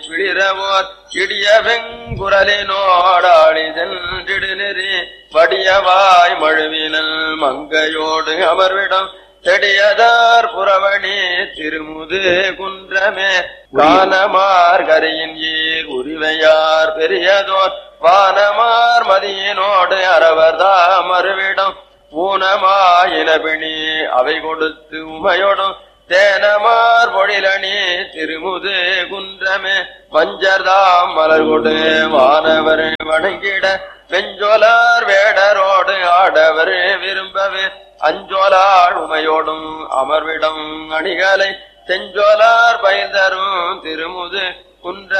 பிளிரவோர் இடிய வெங்குரலினோடாளி சென்றிடு நெறி வடியவாய் மழுவினல் மங்கையோடு அமர்விடம் செடியதார் புறவணி திருமுது குன்றமே கானமார் கரையின் ஈர் உரிவையார் பெரியதோர் வானமார் மதியினோடு அரவர்தா மறுவிடம் ஊனமாயினபிணி அவை கொடுத்து உமையோடும் தேனமார் பொழிலணி திருமுது குன்றமே வஞ்சர்தாம் மலர்கொடு வானவர் வணங்கிட வெஞ்சொலார் வேடரோடு ஆடவர் விரும்பவே அஞ்சொலாள் உமையோடும் அமர்விடம் அணிகளை செஞ்சொலார் பயிர்தரும் திருமுது குன்ற